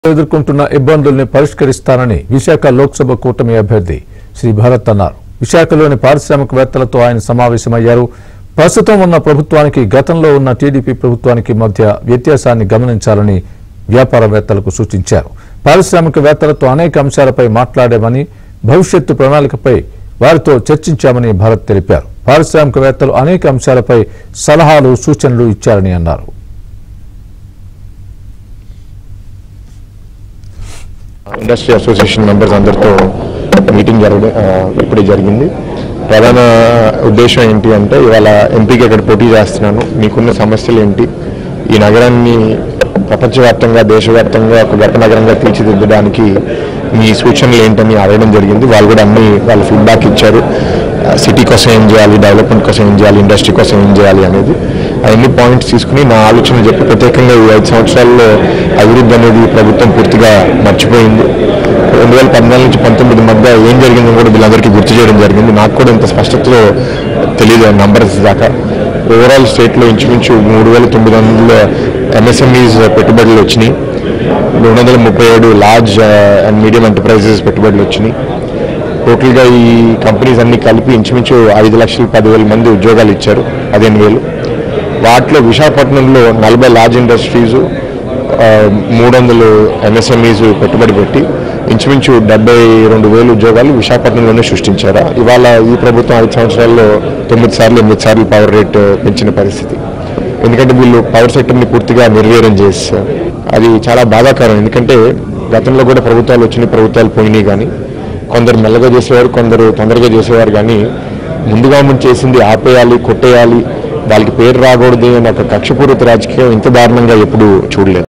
ఎదుర్కొంటున్న ఇబ్బందుల్ని పరిష్కరిస్తానని విశాఖ లోక్సభ కూటమి అభ్యర్థి శ్రీ భరత్ అన్నారు విశాఖలోని పారిశ్రామికవేత్తలతో ఆయన సమావేశమయ్యారు ప్రస్తుతం ఉన్న ప్రభుత్వానికి గతంలో ఉన్న టీడీపీ ప్రభుత్వానికి మధ్య వ్యత్యాసాన్ని గమనించాలని వ్యాపారవేత్తలకు సూచించారు పారిశ్రామికవేత్తలతో అనేక అంశాలపై మాట్లాడామని భవిష్యత్తు ప్రణాళికపై వారితో చర్చించామని భరత్ తెలిపారు పారిశ్రామికవేత్తలు అనేక అంశాలపై సలహాలు సూచనలు ఇచ్చారని అన్నారు ఇండస్ట్రీ అసోసియేషన్ మెంబర్స్ అందరితో మీటింగ్ జరగడం ఆ, ఇప్పుడే జరిగింది ప్రధాన ఉద్దేశం ఏంటి అంటే ఇవాళ ఎంపీకి ఇక్కడ పోటీ చేస్తున్నాను మీకున్న సమస్యలు ఏంటి ఈ నగరాన్ని ప్రపంచవ్యాప్తంగా దేశవ్యాప్తంగా ఒక గొప్ప నగరంగా తీర్చిదిద్దడానికి మీ సూచనలు ఏంటని అడగడం జరిగింది వాళ్ళు కూడా అన్ని వాళ్ళ ఫీడ్బ్యాక్ ఇచ్చారు సిటీ కోసం ఏం చేయాలి డెవలప్మెంట్ కోసం ఏం చేయాలి ఇండస్ట్రీ కోసం ఏం చేయాలి అనేది అవన్నీ పాయింట్స్ తీసుకుని నా ఆలోచన చెప్పి ప్రత్యేకంగా ఈ ఐదు సంవత్సరాల్లో అభివృద్ధి అనేది ప్రభుత్వం పూర్తిగా మర్చిపోయింది రెండు వేల పద్నాలుగు నుంచి పంతొమ్మిది మధ్య ఏం జరిగిందో కూడా వీళ్ళందరికీ గుర్తు చేయడం జరిగింది నాకు కూడా ఇంత స్పష్టతలో తెలియదు నంబర్స్ దాకా ఓవరాల్ స్టేట్లో ఇంచుమించు మూడు వేల తొమ్మిది వందల ఎంఎస్ఎంఈస్ పెట్టుబడులు వచ్చినాయి రెండు వందల ముప్పై ఏడు లార్జ్ అండ్ మీడియం ఎంటర్ప్రైజెస్ పెట్టుబడులు వచ్చినాయి టోటల్గా ఈ కంపెనీస్ అన్ని కలిపి ఇంచుమించు ఐదు లక్షల పదివేల మంది ఉద్యోగాలు ఇచ్చారు పదిహేను వేలు వాటిలో విశాఖపట్నంలో నలభై లార్జ్ ఇండస్ట్రీస్ మూడు వందలు ఎంఎస్ఎంఈస్ పెట్టుబడి పెట్టి ఇంచుమించు డెబ్బై రెండు వేలు ఉద్యోగాలు విశాఖపట్నంలోనే సృష్టించారు ఇవాళ ఈ ప్రభుత్వం ఐదు సంవత్సరాల్లో తొమ్మిది సార్లు ఎనిమిది సార్లు పవర్ రేట్ పెంచిన పరిస్థితి ఎందుకంటే వీళ్ళు పవర్ సెక్టర్ని పూర్తిగా నిర్వీర్యం చేస్తారు అది చాలా బాధాకరం ఎందుకంటే గతంలో కూడా ప్రభుత్వాలు వచ్చినాయి ప్రభుత్వాలు పోయినాయి కానీ కొందరు మెల్లగా చేసేవారు కొందరు తొందరగా చేసేవారు కానీ ముందుగా ముందు చేసింది ఆపేయాలి కొట్టేయాలి వాళ్ళకి పేరు రాకూడదు అనే ఒక కక్షపూరిత రాజకీయం ఇంత దారుణంగా ఎప్పుడు చూడలేదు